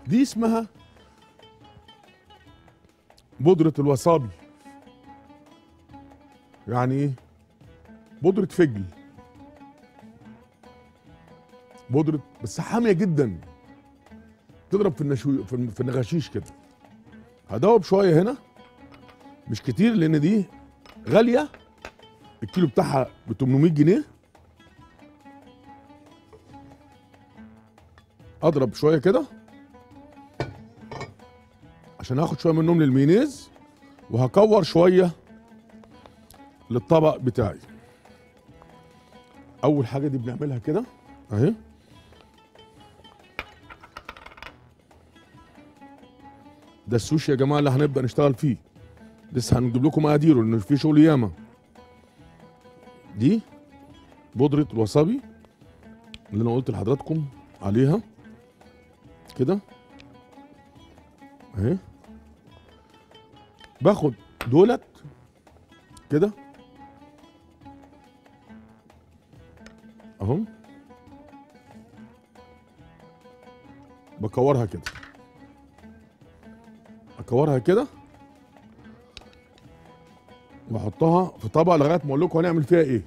دي اسمها بودرة الوسابي يعني ايه بودرة فجل بودرة بس حامية جدا تضرب في النشوي في في النغاشيش كده هدوب شوية هنا مش كتير لان دي غالية الكيلو بتاعها ب 800 جنيه اضرب شوية كده عشان هاخد شويه منهم للمينيز وهكور شويه للطبق بتاعي اول حاجه دي بنعملها كده اهي ده السوشي يا جماعه اللي هنبدا نشتغل فيه لسه هنجيب لكم مقاديره لان في شغل ياما دي بودره الوسابي اللي انا قلت لحضراتكم عليها كده اهي باخد دولت كده اهو بكورها كده اكورها كده واحطها في طبق لغايه ما اقول لكم هنعمل فيها ايه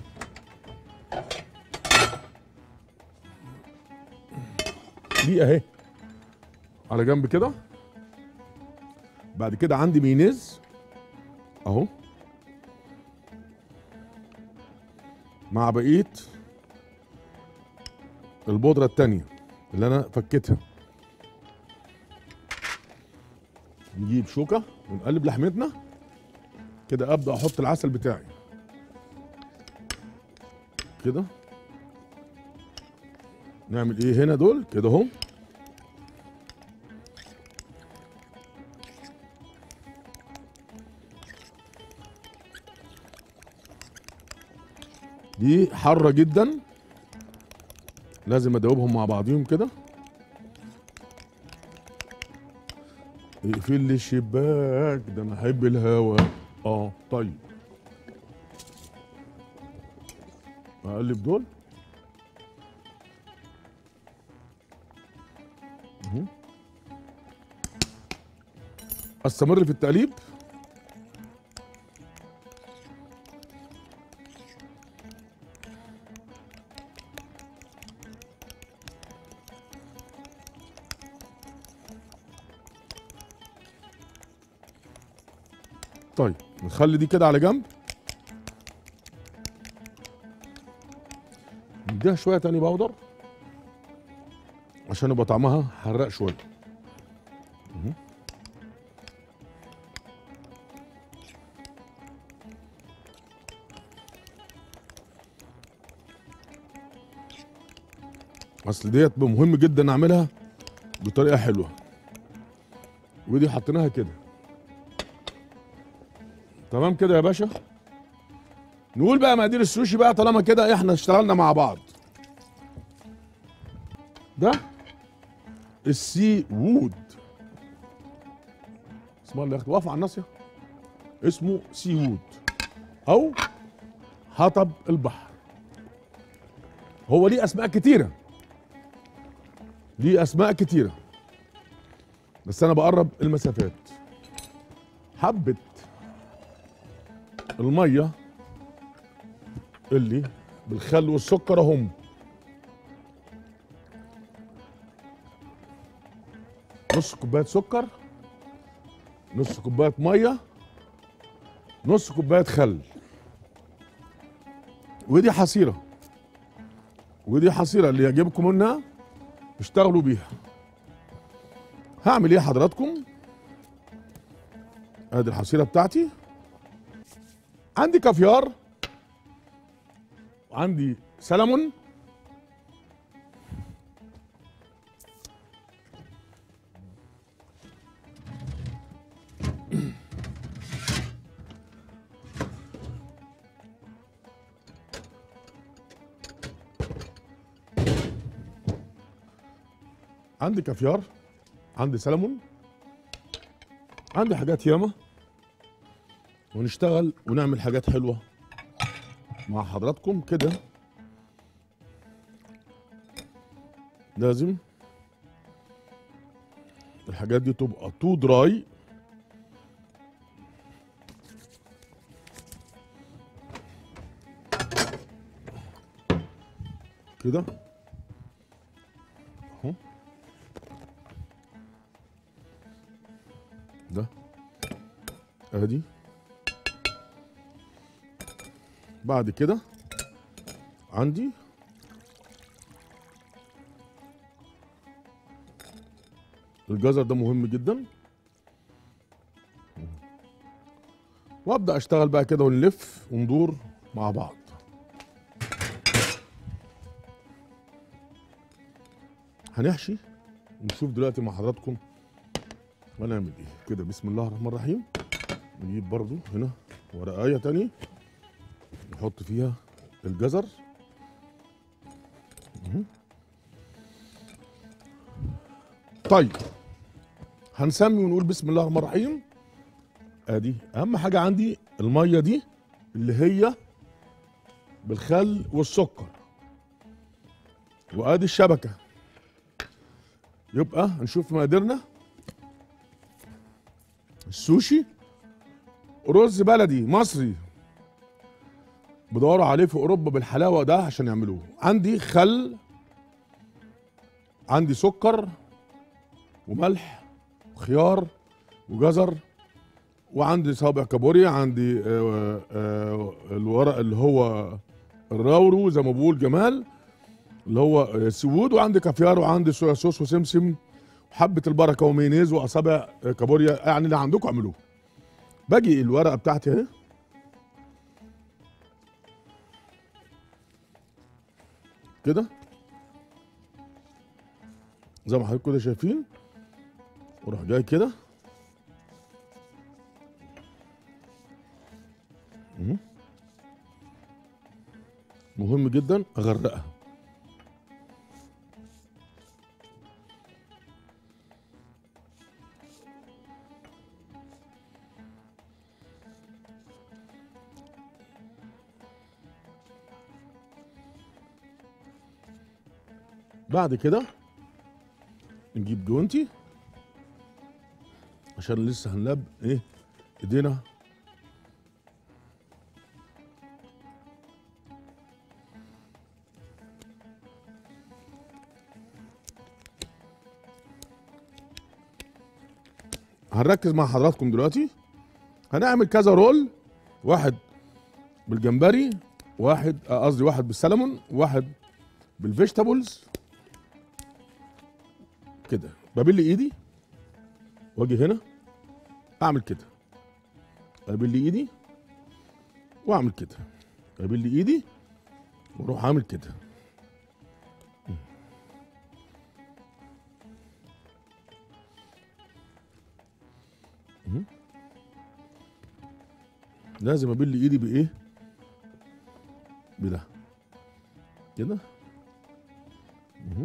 دي اهي على جنب كده بعد كده عندي مينيز اهو مع بقيه البودره التانية اللي انا فكيتها نجيب شوكه ونقلب لحمتنا كده ابدا احط العسل بتاعي كده نعمل ايه هنا دول كده اهو دي حاره جدا لازم ادوبهم مع بعضيهم كده اقفل لي الشباك ده انا احب الهوا اه طيب اقلب دول اهو. استمر في التقليب طيب نخلي دي كده على جنب نديها شويه تاني بودر عشان يبقى طعمها حراق شويه مهم. اصل ديت مهم جدا اعملها بطريقه حلوه ودي حطيناها كده تمام كده يا باشا نقول بقى مقادير السوشي بقى طالما كده احنا اشتغلنا مع بعض ده السي وود اسمها اللي واقف على الناصيه اسمه سي وود او حطب البحر هو ليه اسماء كتيره ليه اسماء كتيره بس انا بقرب المسافات حبه الميه اللي بالخل والسكر اهم نص كوبايه سكر نص كوبايه ميه نص كوبايه خل ودي حصيره ودي حصيره اللي يعجبكم منها اشتغلوا بيها هعمل ايه حضراتكم ادي الحصيره بتاعتي عندي كافيار وعندي سلمون عندي كافيار عندي سلمون عندي حاجات ياما ونشتغل ونعمل حاجات حلوه مع حضراتكم كده لازم الحاجات دي تبقى تو دراي كده اهو ده ادي بعد كده عندي الجزر ده مهم جدا وابدا اشتغل بقى كده ونلف وندور مع بعض هنحشي ونشوف دلوقتي مع حضراتكم هنعمل ايه كده بسم الله الرحمن الرحيم نجيب برضو هنا ورقايه تاني نحط فيها الجزر مهم. طيب هنسمي ونقول بسم الله الرحمن الرحيم ادي اهم حاجه عندي الميه دي اللي هي بالخل والسكر وادي الشبكه يبقى هنشوف مقاديرنا السوشي رز بلدي مصري بدوروا عليه في اوروبا بالحلاوه ده عشان يعملوه عندي خل عندي سكر وملح وخيار وجزر وعندي صابع كابوريا عندي آه، آه، الورق اللي هو الراورو زي ما بقول جمال اللي هو آه، سوود وعندي كافيار وعندي صويا صوص وسمسم وحبه البركه ومايونيز واصابع آه، كابوريا يعني اللي عندكم اعملوه باجي الورقه بتاعتي اهي كده زي ما حضرتك كده شايفين وراح جاي كده مهم. مهم جدا اغرقها بعد كده نجيب جوانتي عشان لسه هنلب ايه ايدينا هنركز مع حضراتكم دلوقتي هنعمل كذا رول واحد بالجمبري واحد آه، قصدي واحد بالسلمون واحد بالفيجيتابلز كده ببل ايدي واجي هنا اعمل كده ابل ايدي واعمل كده ابل ايدي واروح اعمل كده مم. لازم ابل ايدي بايه بده كده مهم.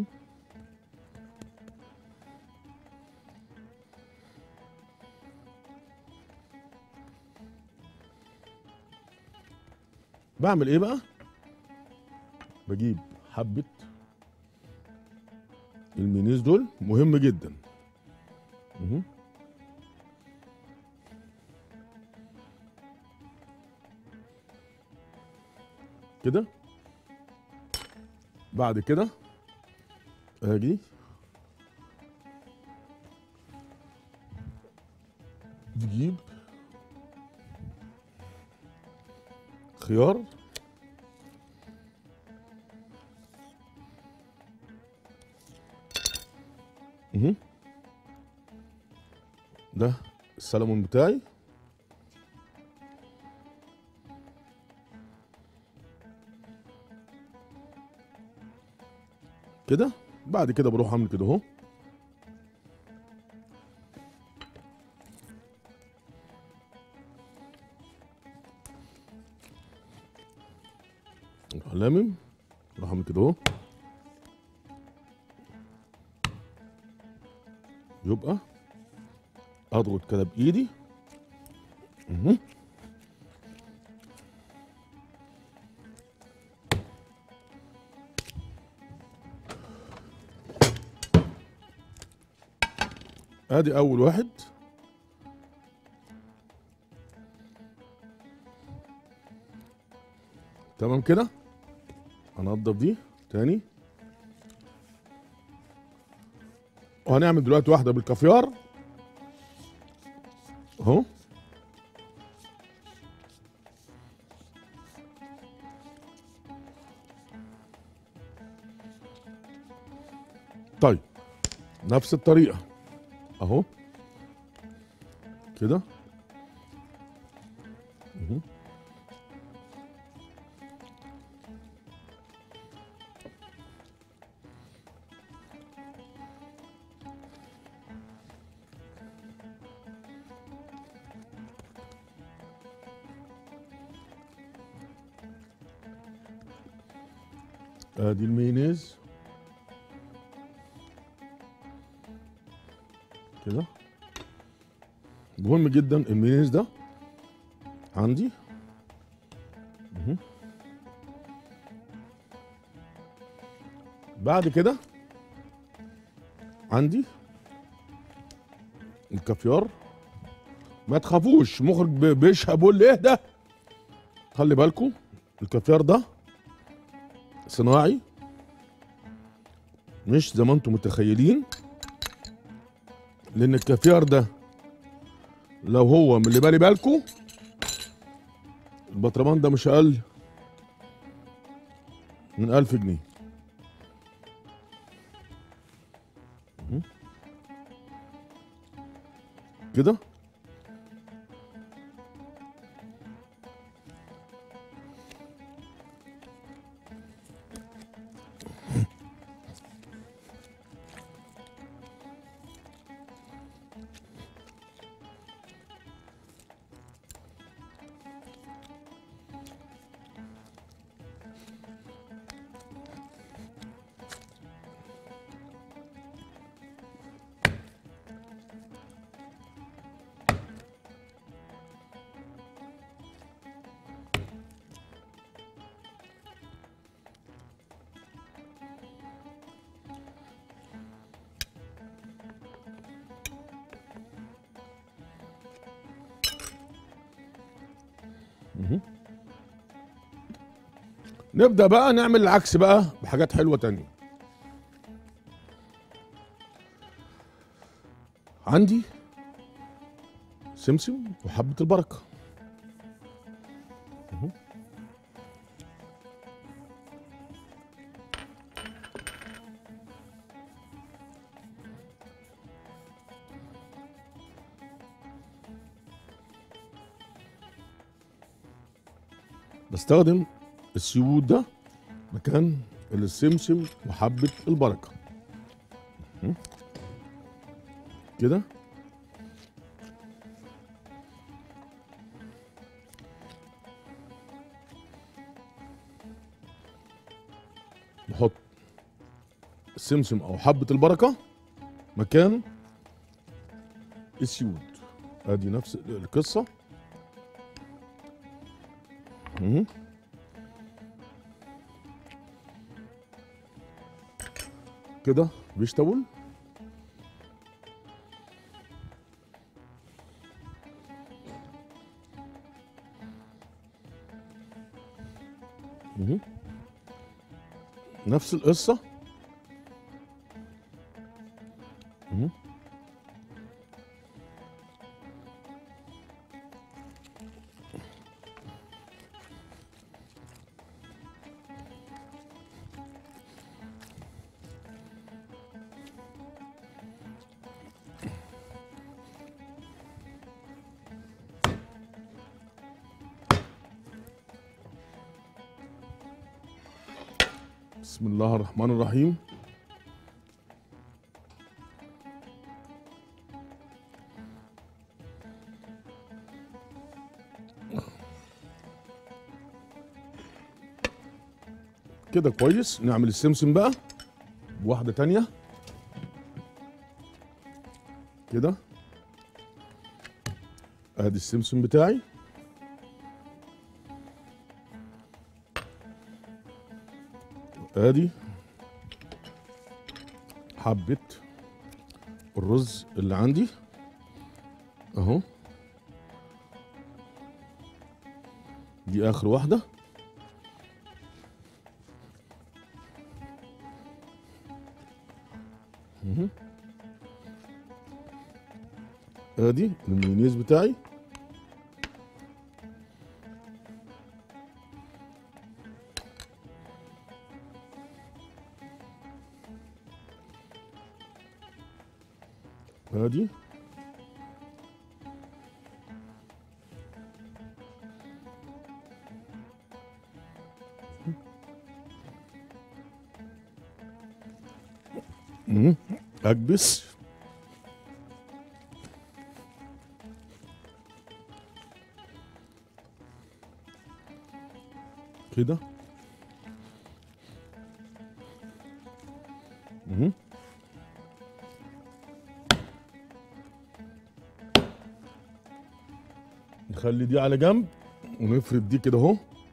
بعمل ايه بقى بجيب حبة المينيز دول مهم جدا مهم. كده بعد كده اجي تجيب خيار مهم. ده السلمون بتاعي كده بعد كده بروح اعمل كده اهو اروح لامم اروح اعمل كده اهو يبقى اضغط كده بايدي مهم. ادي اول واحد تمام كده هنضف دي تاني وهنعمل دلوقتي واحده بالكافيار اهو طيب نفس الطريقه اهو كده مهم. ادي المايونيز كده مهم جدا المايونيز ده عندي مهم. بعد كده عندي الكافيار ما تخافوش مخرج ب- بيشهب بيقول لي اهدى خلي بالكم الكافيار ده صناعي مش زي ما انتم متخيلين لان الكافيار ده لو هو من اللي بالي بالكم البطرمان ده مش اقل من ألف جنيه مم. كده نبدأ بقى نعمل العكس بقى بحاجات حلوة تانية عندي سمسم وحبة البركة أهو. بستخدم السيود ده مكان السمسم وحبة البركة مهم. كده نحط السمسم او حبة البركة مكان السيود ادي نفس القصة مهم. كده فيجيتابل مهم. نفس القصة مهم. بسم الله الرحمن الرحيم كده كويس نعمل السمسم بقى بواحدة تانية كده ادي السمسم بتاعي ادي حبة الرز اللي عندي اهو دي اخر واحده مهم. ادي المايونيز بتاعي ادي مم. اكبس كده مم. نخلي دي على جنب ونفرد دي كده اهو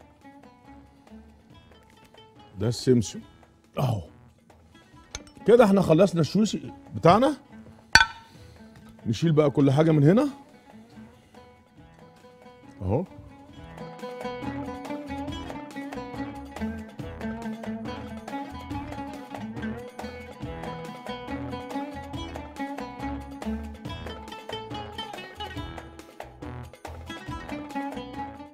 ده السمسم اهو كده احنا خلصنا الشوش بتاعنا نشيل بقى كل حاجه من هنا اهو